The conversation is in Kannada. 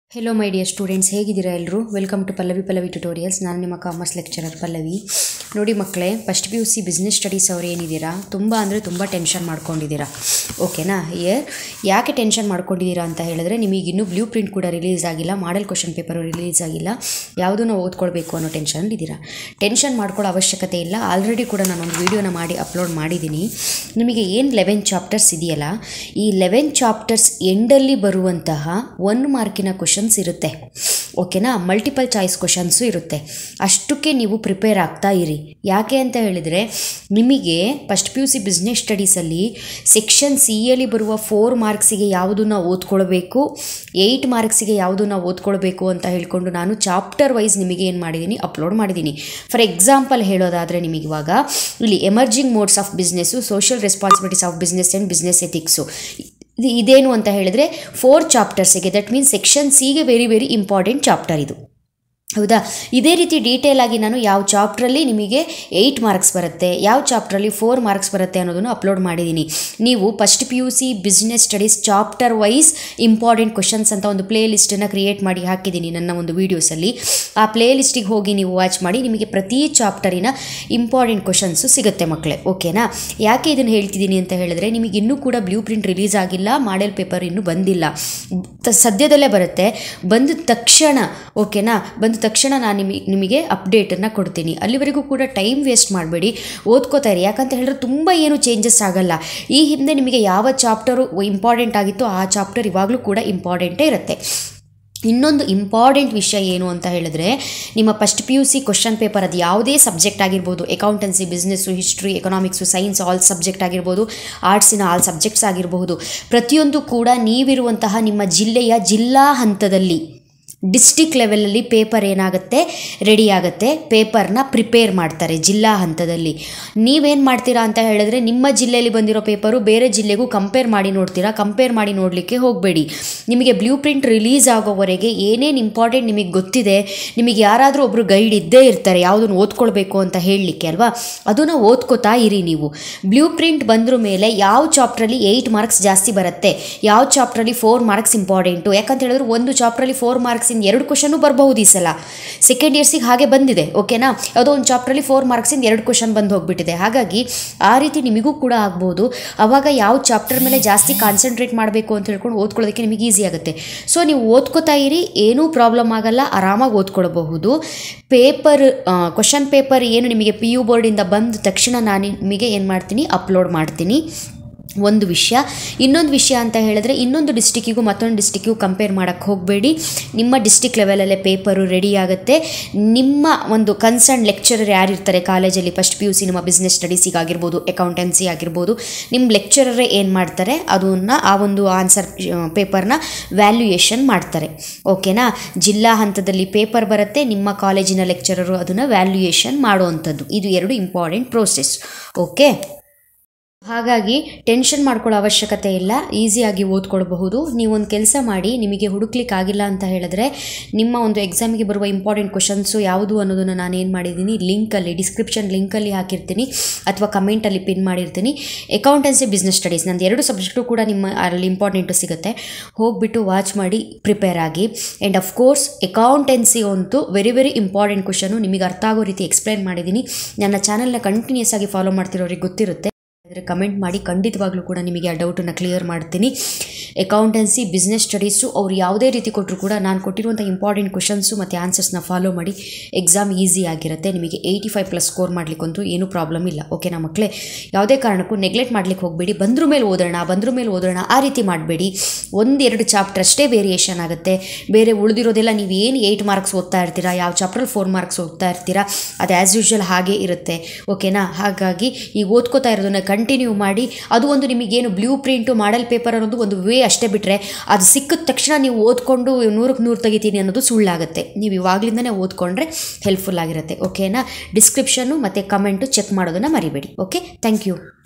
ಹೆಲೋ ಮೈ ಡಿಯರ್ ಸ್ಟೂಡೆಂಟ್ಸ್ ಹೇಗಿದ್ದೀರಾ ಎಲ್ಲರೂ welcome to Pallavi Pallavi tutorials ನಾನು ನಿಮ್ಮ ಕಾಮರ್ಸ್ ಲೆಕ್ಚರರ್ ಪಲ್ಲವಿ ನೋಡಿ ಮಕ್ಕಳೇ first P U C business studies ಅವ್ರು ಏನಿದ್ದೀರಾ ತುಂಬ ಅಂದರೆ ತುಂಬ ಟೆನ್ಷನ್ ಮಾಡ್ಕೊಂಡಿದ್ದೀರಾ ಓಕೆನಾ ಇಯರ್ ಯಾಕೆ ಟೆನ್ಷನ್ ಮಾಡ್ಕೊಂಡಿದ್ದೀರಾ ಅಂತ ಹೇಳಿದ್ರೆ ನಿಮಗೆ ಇನ್ನೂ ಬ್ಲೂ ಪ್ರಿಂಟ್ ಕೂಡ ರಿಲೀಸ್ ಆಗಿಲ್ಲ ಮಾಡೆಲ್ ಕ್ವಶನ್ ಪೇಪರು ರಿಲೀಸ್ ಆಗಿಲ್ಲ ಯಾವುದನ್ನು ಓದ್ಕೊಳ್ಬೇಕು ಅನ್ನೋ ಟೆನ್ಷನ್ ಇದ್ದೀರಾ ಟೆನ್ಷನ್ ಮಾಡ್ಕೊಳ್ಳೋ ಅವಶ್ಯಕತೆ ಇಲ್ಲ ಆಲ್ರೆಡಿ ಕೂಡ ನಾನೊಂದು ವೀಡಿಯೋನ ಮಾಡಿ ಅಪ್ಲೋಡ್ ಮಾಡಿದ್ದೀನಿ ನಿಮಗೆ ಏನು ಲೆವೆನ್ ಚಾಪ್ಟರ್ಸ್ ಇದೆಯಲ್ಲ ಈ ಲೆವೆನ್ ಚಾಪ್ಟರ್ಸ್ ಎಂಡಲ್ಲಿ ಬರುವಂತಹ ಒನ್ ಮಾರ್ಕಿನ ಕ್ವಶನ್ಸ್ ಇರುತ್ತೆ ಓಕೆನಾ ಮಲ್ಟಿಪಲ್ ಚಾಯ್ಸ್ ಕ್ವಶನ್ಸು ಇರುತ್ತೆ ಅಷ್ಟಕ್ಕೆ ನೀವು ಪ್ರಿಪೇರ್ ಆಗ್ತಾ ಇರಿ ಯಾಕೆ ಅಂತ ಹೇಳಿದರೆ ನಿಮಗೆ first P U C business ಸ್ಟಡೀಸಲ್ಲಿ ಸೆಕ್ಷನ್ ಸಿ ಯಲ್ಲಿ ಬರುವ ಫೋರ್ ಮಾರ್ಕ್ಸಿಗೆ ಯಾವುದನ್ನ ಓದ್ಕೊಳ್ಬೇಕು ಏಯ್ಟ್ ಮಾರ್ಕ್ಸಿಗೆ ಯಾವುದನ್ನ ಓದ್ಕೊಳ್ಬೇಕು ಅಂತ ಹೇಳ್ಕೊಂಡು ನಾನು ಚಾಪ್ಟರ್ ವೈಸ್ ನಿಮಗೆ ಏನು ಮಾಡಿದ್ದೀನಿ ಅಪ್ಲೋಡ್ ಮಾಡಿದ್ದೀನಿ ಫಾರ್ ಎಕ್ಸಾಂಪಲ್ ಹೇಳೋದಾದರೆ ನಿಮಗೆ ಇವಾಗ ಇಲ್ಲಿ emerging modes of business social responsibilities of business and business ethics ಇದು ಇದೇನು ಅಂತ ಹೇಳಿದರೆ ಫೋರ್ ಚಾಪ್ಟರ್ಸಿಗೆ ದಟ್ ಮೀನ್ಸ್ ಸೆಕ್ಷನ್ ಸಿಗೆ ವೆರಿ ವೆರಿ ಇಂಪಾರ್ಟೆಂಟ್ ಚಾಪ್ಟರ್ ಇದು ಹೌದಾ ಇದೇ ರೀತಿ ಡೀಟೇಲ್ ಆಗಿ ನಾನು ಯಾವ ಚಾಪ್ಟ್ರಲ್ಲಿ ನಿಮಗೆ ಏಯ್ಟ್ ಮಾರ್ಕ್ಸ್ ಬರುತ್ತೆ ಯಾವ ಚಾಪ್ಟ್ರಲ್ಲಿ ಫೋರ್ ಮಾರ್ಕ್ಸ್ ಬರುತ್ತೆ ಅನ್ನೋದನ್ನು ಅಪ್ಲೋಡ್ ಮಾಡಿದ್ದೀನಿ ನೀವು first P U C business studies chapter wise important questions ಅಂತ ಒಂದು ಪ್ಲೇ ಲಿಸ್ಟನ್ನು ಕ್ರಿಯೇಟ್ ಮಾಡಿ ಹಾಕಿದ್ದೀನಿ ನನ್ನ ಒಂದು ವೀಡಿಯೋಸಲ್ಲಿ ಆ ಪ್ಲೇ ಲಿಸ್ಟಿಗೆ ಹೋಗಿ ನೀವು ವಾಚ್ ಮಾಡಿ ನಿಮಗೆ ಪ್ರತಿ ಚಾಪ್ಟರಿನ ಇಂಪಾರ್ಟೆಂಟ್ ಕ್ವಶನ್ಸು ಸಿಗುತ್ತೆ ಮಕ್ಕಳೇ ಓಕೆನಾ ಯಾಕೆ ಇದನ್ನು ಹೇಳ್ತಿದ್ದೀನಿ ಅಂತ ಹೇಳಿದ್ರೆ ನಿಮಗೆ ಇನ್ನೂ ಕೂಡ ಬ್ಲೂ ಪ್ರಿಂಟ್ ರಿಲೀಸ್ ಆಗಿಲ್ಲ ಮಾಡೆಲ್ ಪೇಪರ್ ಇನ್ನೂ ಬಂದಿಲ್ಲ ತ- ಸದ್ಯದಲ್ಲೇ ಬರುತ್ತೆ ಬಂದ ತಕ್ಷಣ ಓಕೆನಾ ಬಂದ ತಕ್ಷಣ ನಾನು ನಿಮಗೆ ನಿಮಗೆ ಅಪ್ಡೇಟನ್ನು ಕೊಡ್ತೀನಿ ಅಲ್ಲಿವರೆಗೂ ಕೂಡ ಟೈಮ್ ವೇಸ್ಟ್ ಮಾಡಬೇಡಿ ಓದ್ಕೋತಾ ಇರಿ ಯಾಕಂತ ಹೇಳಿದ್ರೆ ತುಂಬ ಏನು ಚೇಂಜಸ್ ಆಗಲ್ಲ ಈ ಹಿಂದೆ ನಿಮಗೆ ಯಾವ ಚಾಪ್ಟರು ಇಂಪಾರ್ಟೆಂಟ್ ಆಗಿತ್ತೋ ಆ ಚಾಪ್ಟರ್ ಇವಾಗಲೂ ಕೂಡ ಇಂಪಾರ್ಟೆಂಟೇ ಇರುತ್ತೆ ಇನ್ನೊಂದು ಇಂಪಾರ್ಟೆಂಟ್ ವಿಷಯ ಏನು ಅಂತ ಹೇಳಿದ್ರೆ ನಿಮ್ಮ first P U C question paper ಅದು ಯಾವುದೇ ಸಬ್ಜೆಕ್ಟ್ ಆಗಿರ್ಬೋದು accountancy business history economics science all subject ಆಗಿರ್ಬೋದು ಆರ್ಟ್ಸಿನ ಆಲ್ ಸಬ್ಜೆಕ್ಟ್ಸ್ ಆಗಿರಬಹುದು ಪ್ರತಿಯೊಂದು ಕೂಡ ನೀವಿರುವಂತಹ ನಿಮ್ಮ ಜಿಲ್ಲೆಯ ಜಿಲ್ಲಾ ಹಂತದಲ್ಲಿ ಡಿಸ್ಟಿಕ್ ಲೆವೆಲಲ್ಲಿ ಪೇಪರ್ ಏನಾಗುತ್ತೆ ರೆಡಿ ಆಗುತ್ತೆ ಪೇಪರ್ನ ಪ್ರಿಪೇರ್ ಮಾಡ್ತಾರೆ ಜಿಲ್ಲಾ ಹಂತದಲ್ಲಿ ನೀವೇನು ಮಾಡ್ತೀರಾ ಅಂತ ಹೇಳಿದ್ರೆ ನಿಮ್ಮ ಜಿಲ್ಲೆಯಲ್ಲಿ ಬಂದಿರೋ ಪೇಪರು ಬೇರೆ ಜಿಲ್ಲೆಗೂ ಕಂಪೇರ್ ಮಾಡಿ ನೋಡ್ತೀರಾ ಕಂಪೇರ್ ಮಾಡಿ ನೋಡಲಿಕ್ಕೆ ಹೋಗಬೇಡಿ ನಿಮಗೆ ಬ್ಲೂ ಪ್ರಿಂಟ್ ರಿಲೀಸ್ ಆಗೋವರೆಗೆ ಏನೇನು ಇಂಪಾರ್ಟೆಂಟ್ ನಿಮಗೆ ಗೊತ್ತಿದೆ ನಿಮಗೆ ಯಾರಾದರೂ ಒಬ್ಬರು ಗೈಡ್ ಇದ್ದೇ ಇರ್ತಾರೆ ಯಾವುದನ್ನು ಓದ್ಕೊಳ್ಬೇಕು ಅಂತ ಹೇಳಲಿಕ್ಕೆ ಅಲ್ವಾ ಅದನ್ನು ಓದ್ಕೋತಾ ಇರಿ ನೀವು ಬ್ಲೂ ಪ್ರಿಂಟ್ ಬಂದ್ರ ಮೇಲೆ ಯಾವ ಚಾಪ್ಟ್ರಲ್ಲಿ ಏಯ್ಟ್ ಮಾರ್ಕ್ಸ್ ಜಾಸ್ತಿ ಬರುತ್ತೆ ಯಾವ ಚಾಪ್ಟ್ರಲ್ಲಿ ಫೋರ್ ಮಾರ್ಕ್ಸ್ ಇಂಪಾರ್ಟೆಂಟು ಯಾಕಂತ ಹೇಳಿದ್ರೆ ಒಂದು ಚಾಪ್ಟ್ರಲ್ಲಿ ಫೋರ್ ಮಾರ್ಕ್ಸಿಂದ ಎರಡು ಕ್ವಶನು ಬರಬಹುದು ಈ ಸಲ ಸೆಕೆಂಡ್ ಇಯರ್ಸಿಗೆ ಹಾಗೆ ಬಂದಿದೆ ಓಕೆನಾ ಯಾವುದೋ ಒಂದು ಚಾಪ್ಟ್ರಲ್ಲಿ ಫೋರ್ ಮಾರ್ಕ್ಸಿಂದ ಎರಡು ಕ್ವಶನ್ ಬಂದು ಹೋಗ್ಬಿಟ್ಟಿದೆ ಹಾಗಾಗಿ ಆ ರೀತಿ ನಿಮಗೂ ಕೂಡ ಆಗ್ಬೋದು ಆವಾಗ ಯಾವ ಚಾಪ್ಟರ್ ಮೇಲೆ ಜಾಸ್ತಿ ಕಾನ್ಸಂಟ್ರೇಟ್ ಮಾಡಬೇಕು ಅಂತ ಹೇಳ್ಕೊಂಡು ಓದ್ಕೊಳ್ಳೋದಕ್ಕೆ ನಿಮಗೆ ಈಸಿ ಆಗುತ್ತೆ ಸೊ ನೀವು ಓದ್ಕೋತಾ ಇರಿ ಏನೂ ಪ್ರಾಬ್ಲಮ್ ಆಗಲ್ಲ ಆರಾಮಾಗಿ ಓದ್ಕೊಳ್ಬಹುದು ಪೇಪರ್ ಕ್ವಶನ್ ಪೇಪರ್ ಏನು ನಿಮಗೆ ಪಿ ಯು ಬೋರ್ಡಿಂದ ಬಂದ ತಕ್ಷಣ ನಾನು ನಿಮಗೆ ಏನು ಮಾಡ್ತೀನಿ ಅಪ್ಲೋಡ್ ಮಾಡ್ತೀನಿ ಒಂದು ವಿಷಯ ಇನ್ನೊಂದು ವಿಷಯ ಅಂತ ಹೇಳಿದ್ರೆ ಇನ್ನೊಂದು ಡಿಸ್ಟಿಕ್ಕಿಗೂ ಮತ್ತೊಂದು ಡಿಸ್ಟಿಕ್ಕಿಗೂ ಕಂಪೇರ್ ಮಾಡೋಕ್ಕೆ ಹೋಗಬೇಡಿ ನಿಮ್ಮ ಡಿಸ್ಟಿಕ್ ಲೆವೆಲಲ್ಲೇ ಪೇಪರು ರೆಡಿ ಆಗುತ್ತೆ ನಿಮ್ಮ ಒಂದು ಕನ್ಸರ್ನ್ ಲೆಕ್ಚರರ್ ಯಾರಿರ್ತಾರೆ ಕಾಲೇಜಲ್ಲಿ ಫಸ್ಟ್ ಪಿ ಯು ಸಿ ನಿಮ್ಮ ಬಿಸ್ನೆಸ್ ಸ್ಟಡೀಸಿಗಾಗಿರ್ಬೋದು ಅಕೌಂಟೆನ್ಸಿ ಆಗಿರ್ಬೋದು ನಿಮ್ಮ ಲೆಕ್ಚರರೇ ಏನು ಮಾಡ್ತಾರೆ ಅದನ್ನು ಆ ಒಂದು ಆನ್ಸರ್ ಪೇಪರ್ನ ವ್ಯಾಲ್ಯೂಯೇಷನ್ ಮಾಡ್ತಾರೆ ಓಕೆನಾ ಜಿಲ್ಲಾ ಹಂತದಲ್ಲಿ ಪೇಪರ್ ಬರುತ್ತೆ ನಿಮ್ಮ ಕಾಲೇಜಿನ ಲೆಕ್ಚರರು ಅದನ್ನು ವ್ಯಾಲ್ಯೂಯೇಷನ್ ಮಾಡುವಂಥದ್ದು ಇದು ಎರಡು ಇಂಪಾರ್ಟೆಂಟ್ ಪ್ರೋಸೆಸ್ ಓಕೆ ಹಾಗಾಗಿ ಟೆನ್ಷನ್ ಮಾಡ್ಕೊಳ್ಳೋ ಅವಶ್ಯಕತೆ ಇಲ್ಲ ಈಸಿಯಾಗಿ ಓದ್ಕೊಳ್ಬಹುದು ನೀವೊಂದು ಕೆಲಸ ಮಾಡಿ ನಿಮಗೆ ಹುಡುಕ್ಲಿಕ್ಕೆ ಆಗಿಲ್ಲ ಅಂತ ಹೇಳಿದ್ರೆ ನಿಮ್ಮ ಒಂದು ಎಕ್ಸಾಮಿಗೆ ಬರುವ ಇಂಪಾರ್ಟೆಂಟ್ ಕ್ವಶನ್ಸು ಯಾವುದು ಅನ್ನೋದನ್ನು ನಾನು ಏನು ಮಾಡಿದ್ದೀನಿ ಲಿಂಕಲ್ಲಿ ಡಿಸ್ಕ್ರಿಪ್ಷನ್ ಲಿಂಕಲ್ಲಿ ಹಾಕಿರ್ತೀನಿ ಅಥವಾ ಕಮೆಂಟಲ್ಲಿ ಪಿನ್ ಮಾಡಿರ್ತೀನಿ ಅಕೌಂಟೆನ್ಸಿ ಬಿಸ್ನೆಸ್ ಸ್ಟಡೀಸ್ ನಂದು ಎರಡು ಸಬ್ಜೆಕ್ಟು ಕೂಡ ನಿಮ್ಮ ಅಲ್ಲಿ ಇಂಪಾರ್ಟೆಂಟು ಸಿಗುತ್ತೆ ಹೋಗ್ಬಿಟ್ಟು ವಾಚ್ ಮಾಡಿ ಪ್ರಿಪೇರ್ ಆಗಿ ಆ್ಯಂಡ್ ಅಫ್ಕೋರ್ಸ್ ಅಕೌಂಟೆನ್ಸಿ ಅಂತೂ ವೆರಿ ವೆರಿ ಇಂಪಾರ್ಟೆಂಟ್ ಕ್ವಶನು ನಿಮಗೆ ಅರ್ಥ ಆಗೋ ರೀತಿ ಎಕ್ಸ್ಪ್ಲೈನ್ ಮಾಡಿದ್ದೀನಿ ನನ್ನ ಚಾನಲ್ನ ಕಂಟಿನ್ಯೂಸ್ ಆಗಿ ಫಾಲೋ ಮಾಡ್ತಿರೋರಿಗೆ ಗೊತ್ತಿರುತ್ತೆ ಆದರೆ ಕಮೆಂಟ್ ಮಾಡಿ ಖಂಡಿತವಾಗ್ಲೂ ಕೂಡ ನಿಮಗೆ ಆ ಡೌಟನ್ನು ಕ್ಲಿಯರ್ ಮಾಡ್ತೀನಿ ಅಕೌಂಟೆನ್ಸಿ ಬಿಸ್ನೆಸ್ ಸ್ಟಡೀಸು ಅವ್ರು ಯಾವುದೇ ರೀತಿ ಕೊಟ್ಟರು ಕೂಡ ನಾನು ಕೊಟ್ಟಿರುವಂಥ ಇಂಪಾರ್ಟೆಂಟ್ ಕ್ವಶನ್ಸು ಮತ್ತು ಆನ್ಸರ್ಸ್ನ ಫಾಲೋ ಮಾಡಿ ಎಕ್ಸಾಮ್ ಈಸಿ ಆಗಿರುತ್ತೆ ನಿಮಗೆ ಏಯ್ಟಿ ಫೈವ್ ಪ್ಲಸ್ ಸ್ಕೋರ್ ಮಾಡಲಿಕ್ಕಂತೂ ಏನೂ ಪ್ರಾಬ್ಲಮ್ ಇಲ್ಲ ಓಕೆನಾ ಮಕ್ಕಳೇ ಯಾವುದೇ ಕಾರಣಕ್ಕೂ ನೆಗ್ಲೆಕ್ಟ್ ಮಾಡಲಿಕ್ಕೆ ಹೋಗಬೇಡಿ ಬಂದ್ರ ಮೇಲೆ ಓದೋಣ ಬಂದ್ರ ಮೇಲೆ ಓದೋಣ ಆ ರೀತಿ ಮಾಡಬೇಡಿ ಒಂದೆರಡು ಚಾಪ್ಟರ್ ಅಷ್ಟೇ ವೇರಿಯೇಷನ್ ಆಗುತ್ತೆ ಬೇರೆ ಉಳಿದಿರೋದೆಲ್ಲ ನೀವು ಏನು ಏಯ್ಟ್ ಮಾರ್ಕ್ಸ್ ಓದ್ತಾ ಇರ್ತೀರಾ ಯಾವ ಚಾಪ್ಟ್ರಲ್ಲಿ ಫೋರ್ ಮಾರ್ಕ್ಸ್ ಓದ್ತಾ ಇರ್ತೀರಾ ಅದು ಆ್ಯಸ್ ಯೂಶ್ವಲ್ ಹಾಗೇ ಇರುತ್ತೆ ಓಕೆನಾ ಹಾಗಾಗಿ ಈಗ ಓದ್ಕೋತಾ ಇರೋದನ್ನು ಕಂಟಿನ್ಯೂ ಮಾಡಿ ಅದು ಒಂದು ನಿಮಗೇನು ಬ್ಲೂ ಪ್ರಿಂಟು ಮಾಡಲ್ ಪೇಪರ್ ಅನ್ನೋದು ಒಂದು ವೇ ಅಷ್ಟೇ ಬಿಟ್ಟರೆ ಅದು ಸಿಕ್ಕಿದ ತಕ್ಷಣ ನೀವು ಓದ್ಕೊಂಡು ನೂರಕ್ಕೆ ನೂರು ತೆಗಿತೀನಿ ಅನ್ನೋದು ಸುಳ್ಳಾಗುತ್ತೆ ನೀವು ಇವಾಗಲಿಂದನೇ ಓದ್ಕೊಂಡ್ರೆ ಹೆಲ್ಪ್ಫುಲ್ ಆಗಿರುತ್ತೆ ಓಕೆನಾ ಡಿಸ್ಕ್ರಿಪ್ಷನ್ನು ಮತ್ತು ಕಮೆಂಟು ಚೆಕ್ ಮಾಡೋದನ್ನು ಮರಿಬೇಡಿ ಓಕೆ ಥ್ಯಾಂಕ್ ಯು